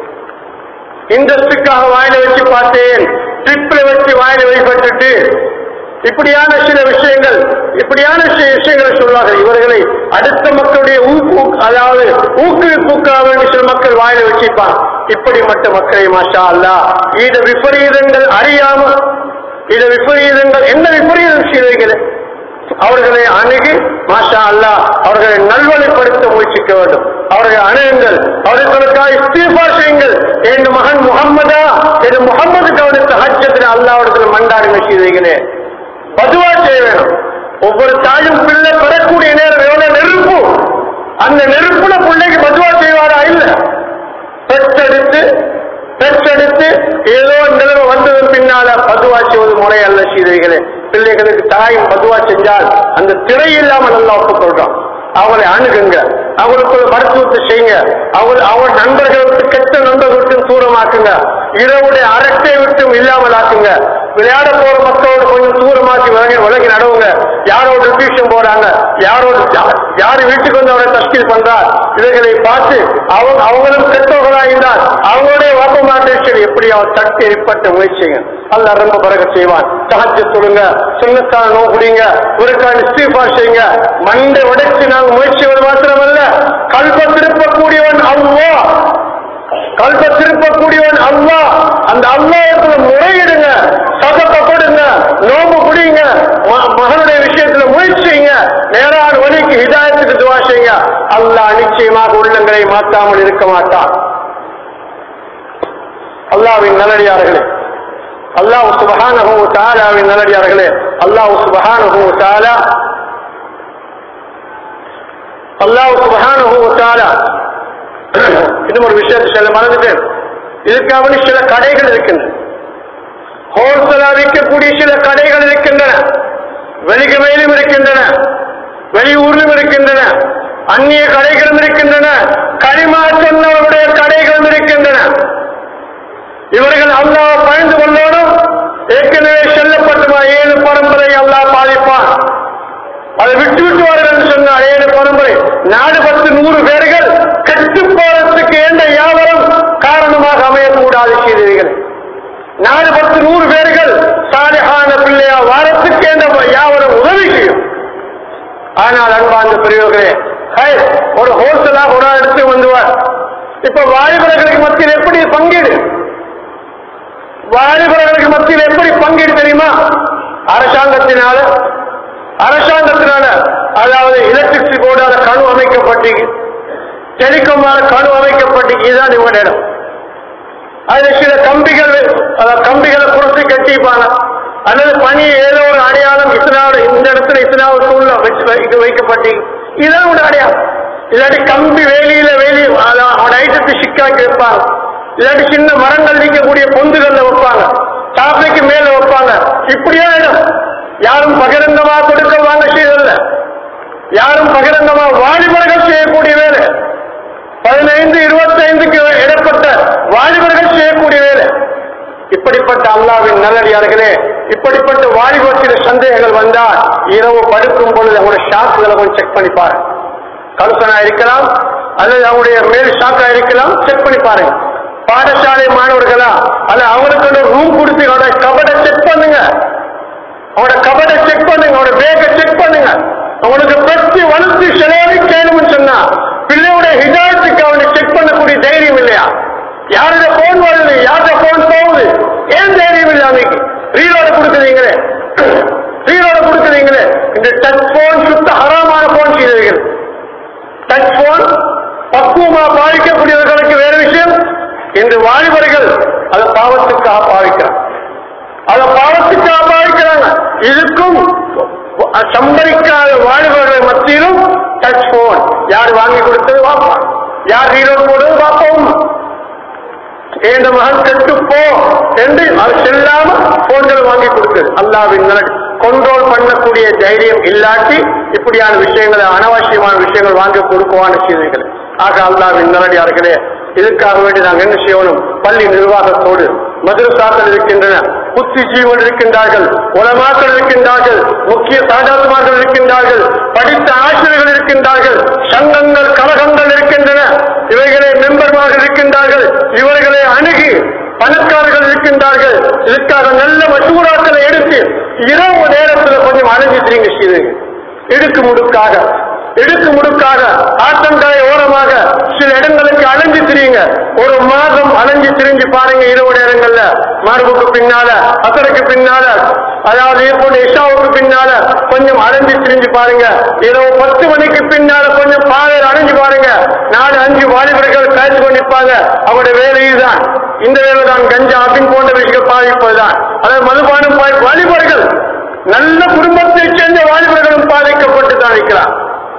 A: இன்ட்ரெஸ்டுக்காக வாயில வச்சு பார்த்தேன் ட்ரிப்ல வச்சு வாயில வைப்பட்டுட்டு இப்படியான சில விஷயங்கள் இப்படியான சில விஷயங்களை சொல்வார்கள் இவர்களை அடுத்த மக்களுடைய ஊக்கு அதாவது ஊக்குவிப்புக்காக வேண்டி சில மக்கள் வாயில வச்சிருப்பான் இப்படிப்பட்ட மக்களை மாஷா அல்லா இத விபரீதங்கள் அறியாம இத விபரீதங்கள் என்ன விபரீதம் செய்வீர்கள் அவர்களை அணுகி மாஷா அல்லா அவர்களை நல்வழிப்படுத்த முயற்சிக்க வேண்டும் அவர்களை அணுகுங்கள் அவர்களுக்காக இஸ்தீஃபா செய்யுங்கள் என் மகன் முகம்மதா என் முகம்மது கவனித்த ஹஜ்ஜத்தில் அல்லாவிடத்தில் மண்டாடுங்க செய்தீங்களே பதுவா செய்ய வேணும் ஒவ்வொரு தாயும் பிள்ளை பெறக்கூடிய நேரம் எவ்வளவு நெருப்பு அந்த நெருப்புல பிள்ளைக்கு பதுவா செய்வாரா இல்ல பெற்றெடுத்து பெற்றெடுத்து ஏதோ நிலைமை வந்ததன் பின்னால பதுவா செய்வது முறை அல்ல சீதைகளே பிள்ளைகளுக்கு தாயும் பதுவா செஞ்சால் அந்த திரை இல்லாமல் நல்லா ஒப்புக்கொள்றோம் அவங்களை அணுகுங்க அவங்களுக்கு ஒரு மருத்துவத்தை செய்யுங்க அவங்க அவங்க நண்பர்களை விட்டு கெட்ட நண்பர்கள் விட்டு தூரமாக்குங்க இரவுடைய அரட்டை விட்டும் இல்லாமல் ஆக்குங்க விளையாட போற மக்களோட கொஞ்சம் தூரமாக்கி விலகி விலகி நடவுங்க யாரோட டியூஷன் போறாங்க யாரோட யா- யாரு வீட்டுக்கு வந்து அவரை தஸ்கீல் பண்றா இவைகளை பார்த்து அவங்க அவங்களும் கெட்டவர்களா இருந்தால் அவங்களுடைய வாப்ப மாட்டேன் எப்படி அவர் தட்டி ஏற்பட்ட முயற்சிங்க அல்ல ரொம்ப பறக்க செய்வான் தகச்சு சொல்லுங்க சுண்ணத்தான நோ குடிங்க ஒருக்கான இஸ்தீஃபா செய்யுங்க மண்டை உடைச்சு நாங்க முயற்சிவது மாத்திரமல்ல கல்ப திருப்பக்கூடியவன் அவ்வா கல்ப திருப்பக்கூடியவன் அல்லா அந்த அல்லாஹ்வுக்கு முறையிடுங்க சதத்தை கொடுங்க நோம்பு குடிங்க ம- மகனுடைய விஷயத்துல முயற்சிங்க நேரான வழிக்கு ஹிதாயத்துக்கு துவா செய்யுங்க அல்லாஹ் நிச்சயமாக உள்ளங்களை மாற்றாமல் இருக்க மாட்டான் அல்லாவின் நல்லடியார்களே அல்லாஹ் சுபஹானஹு வ தஆலாவின் நல்லடியார்களே அல்லாஹ் சுபஹானஹு வ தஆலா அல்லாஹ் சுபஹானஹு வ தஆலா இன்னும் ஒரு விஷயத்தை சொல்ல மறந்துட்டேன் இதுக்காக சில கடைகள் இருக்கின்றன ஹோல்சேலா விற்கக்கூடிய சில கடைகள் இருக்கின்றன வெளிகமையிலும் இருக்கின்றன வெளியூரிலும் இருக்கின்றன அந்நிய கடைகளும் இருக்கின்றன களிமாற்றவருடைய கடைகளும் இருக்கின்றன இவர்கள் அல்லாஹ் பயந்து கொள்ளோடும் ஏற்கனவே செல்லப்பட்டுமா ஏழு பரம்பரை அல்லாஹ் பாதிப்பான் அதை விட்டு விட்டுவார்கள் என்று சொன்னால் ஏழு பரம்பரை நாடு பத்து நூறு பேர்கள் கெட்டு போறதுக்கு எந்த யாவரும் காரணமாக அமையக்கூடாது செய்தீர்கள் நாடு பத்து நூறு பேர்கள் சாலிஹான பிள்ளையா வாரத்துக்கு எந்த யாவரும் உதவி செய்யும் ஆனால் அன்பார்ந்த பெரியவர்களே ஹை, ஒரு ஹோல்சேலா ஒரு ஆள் எடுத்து வந்துவார் இப்ப வாலிபர்களுக்கு மத்தியில் எப்படி பங்கீடு வாலிபர்களுக்கு மத்தியில் எப்படி பங்கீடு தெரியுமா அரசாங்கத்தினால அரசாங்கத்தினால அதாவது எலக்ட்ரிசிட்டி போர்டால கணு அமைக்கப்பட்டு டெலிகாமால கணு அமைக்கப்பட்டு இதுதான் இவங்க இடம் அதுல சில கம்பிகள் அதாவது கம்பிகளை குறைச்சி கட்டிப்பாங்க அல்லது பனி ஏதோ ஒரு அடையாளம் இத்தனாவது இந்த இடத்துல இத்தனாவது தூள்ல வச்சு வை- வைக்கப்பட்டு இதுதான் ஒரு அடையாளம் இல்லாட்டி கம்பி வேலியில வேலி அதான் அவன் ஐட்டத்தை சிக்காக்கி வைப்பாங்க இல்லாட்டி சின்ன மரங்கள் நிற்கக்கூடிய பொந்துகள்ல வைப்பாங்க சாப்பைக்கு மேல வைப்பாங்க இப்படியே இடம் யாரும் பகிரங்கமா கொடுக்க வாங்க செய்யறதில்ல யாரும் பகிரங்கமா வாலிபர்கள் செய்யக்கூடிய வேலை பதினைந்து இருபத்தைந்துக்கு இடப்பட்ட வாலிபர்கள் செய்யக்கூடிய வேலை இப்படிப்பட்ட அல்லாவின் நல்லடியார்களே இப்படிப்பட்ட வாலிபத்தில் சந்தேகங்கள் வந்தால் இரவு படுக்கும் பொழுது அவங்களுடைய ஷாக்குகளை கொஞ்சம் செக் பண்ணி பாருங்க கல்சனா இருக்கலாம் அல்லது அவங்களுடைய மேல் ஷாக்கா இருக்கலாம் செக் பண்ணி பாருங்க பாடசாலை மாணவர்களா அல்ல அவங்களுக்கு ஒரு ரூம் கொடுத்து அவனோட கபடை செக் பண்ணுங்க அவனோட கபடை செக் பண்ணுங்க அவனோட பேக்கை செக் பண்ணுங்க அவனுக்கு பத்தி வளர்த்து செலவு கேளும்னு சொன்னா பிள்ளையோட ஹிதாயத்துக்கு அவனை செக் பண்ணக்கூடிய தைரியம் இல்லையா யாரோட போன் வருது யாரோட போன் போகுது ஏன் தைரியம் இல்லை அன்னைக்கு ரீலோட கொடுக்குறீங்களே ரீலோட கொடுக்குறீங்களே இந்த டச் போன் சுத்த ஹராமான போன் செய்தீர்கள் டச் போன் பக்குவமா பாதிக்கக்கூடியவர்களுக்கு வேற விஷயம் இன்று வாலிபர்கள் அதை பாவத்துக்காக பாவிக்கிறார் அதை பாவத்துக்காக பாவிக்கிறாங்க இதுக்கும் சம்பரிக்காத வாலிபர்கள் மத்தியிலும் டச் போன் யார் வாங்கி கொடுத்தது பார்ப்பான் யார் ரீலோட் போடுறது பார்ப்போம் என் மகன் கெட்டு போ என்று அது செல்லாம போன்கள் வாங்கி கொடுக்குது அல்லாவின் கொண்ட்ரோல் பண்ணக்கூடிய தைரியம் இல்லாட்டி இப்படியான விஷயங்களை அனாவசியமான விஷயங்கள் வாங்கி கொடுக்குவான செய்திகள் ஆக அல்லாவின் நல்லடியார்களே இதுக்காக வேண்டி நாங்கள் என்ன செய்யணும் பள்ளி நிர்வாகத்தோடு மதுரசாக்கள் இருக்கின்றன புத்திஜீவன் இருக்கின்றார்கள் உலமாக்கள் இருக்கின்றார்கள் முக்கிய சாதாரணமார்கள் இருக்கின்றார்கள் படித்த ஆசிரியர்கள் இருக்கின்றார்கள் சங்கங்கள் கழகங்கள் இருக்கின்றன இவைகளை மெம்பர்மாக இருக்கின்றார்கள் இவர்களை அணுகி பணக்காரர்கள் இருக்கின்றார்கள் இதுக்காக நல்ல மசூராக்களை எடுத்து இரவு நேரத்தில் கொஞ்சம் அலைஞ்சிட்டு செய்யுங்க இடுக்கு முடுக்காக இடுக்கு முடுக்காக ஆற்றங்காய ஓரமாக சில இடங்களுக்கு அலைஞ்சு திரியுங்க ஒரு மாதம் அலைஞ்சு திரிஞ்சு பாருங்க இரவு நேரங்கள்ல மார்புக்கு பின்னால அசருக்கு பின்னால அதாவது இப்போ இஷாவுக்கு பின்னால கொஞ்சம் அலைஞ்சு திரிஞ்சு பாருங்க இரவு பத்து மணிக்கு பின்னால கொஞ்சம் பாதையில் அலைஞ்சு பாருங்க நாலு அஞ்சு வாலிபர்கள் காய்ச்சி கொண்டு நிற்பாங்க அவருடைய வேலையுதான் இந்த வேலை தான் கஞ்சா அபின் போன்ற விஷயம் பாதிப்பதுதான் அதாவது மதுபானம் பாதி- வாலிபர்கள் நல்ல குடும்பத்தை சேர்ந்த வாலிபர்களும் பாதிக்கப்பட்டு தான் இருக்கிறார்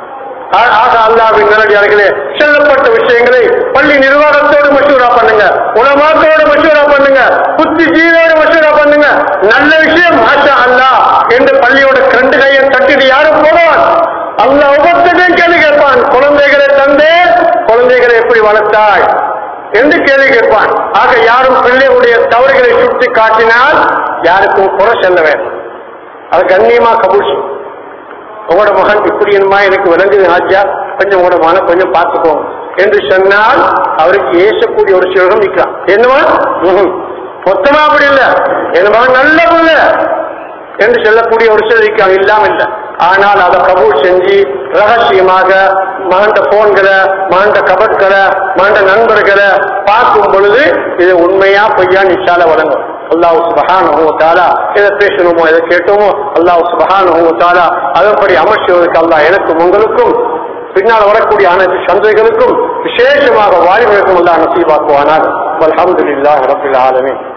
A: ஆ- ஆக அல்லாவின் நல்லடியார்களே செல்லப்பட்ட விஷயங்களை பள்ளி நிர்வாகத்தோடு மசூரா பண்ணுங்க உலமாத்தோடு மசூரா பண்ணுங்க புத்திஜீவியோடு மசூரா பண்ணுங்க நல்ல விஷயம் மாஷா அல்லா என்று பள்ளியோட ரெண்டு கையை தட்டிட்டு யாரும் போடுவான் அல்ல ஒவ்வொருத்தையும் கேள்வி கேட்பான் குழந்தைகளை தந்தே குழந்தைகளை எப்படி வளர்த்தாய் என்று கேள்வி கேட்பான் ஆக யாரும் பிள்ளையுடைய தவறுகளை சுட்டி காட்டினால் யாருக்கும் குறை செல்ல வேண்டும் அது கண்ணியமா கபூல் செய்யும். உங்களோட மகன் இப்படி என்னமா எனக்கு விளங்குது ஆச்சா கொஞ்சம் உங்களோட மகனை கொஞ்சம் பார்த்துக்கோங்க என்று சொன்னால் அவருக்கு ஏசக்கூடிய ஒரு சிலகம் நிற்கிறான் என்னவா ம்ஹும். மொத்தமா அப்படி இல்ல என் மகன் நல்ல புள்ள என்று சொல்லக்கூடிய ஒரு சிலர் இருக்காங்க இல்லாம இல்ல ஆனால் அதை கபூல் செஞ்சு ரகசியமாக மகண்ட போன்களை மகண்ட கபட்களை மகண்ட நண்பர்களை பார்க்கும் பொழுது இது உண்மையா பொய்யா நிச்சால வழங்கும் அல்லாஹ் சுபஹானஹு வ தஆலா எதை பேசணுமோ எதை கேட்டோமோ அல்லாஹ் சுபஹானஹு வ தஆலா அதன்படி அமல் செய்வதற்கு அல்லாஹ் எனக்கும் உங்களுக்கும் பின்னால் வரக்கூடிய அனைத்து சந்தைகளுக்கும் விசேஷமாக வாலிபர்களுக்கும் அல்லாஹ் நசீபாக்குவானாக அல்ஹம்துலில்லாஹி ரப்பில் ஆலமீன்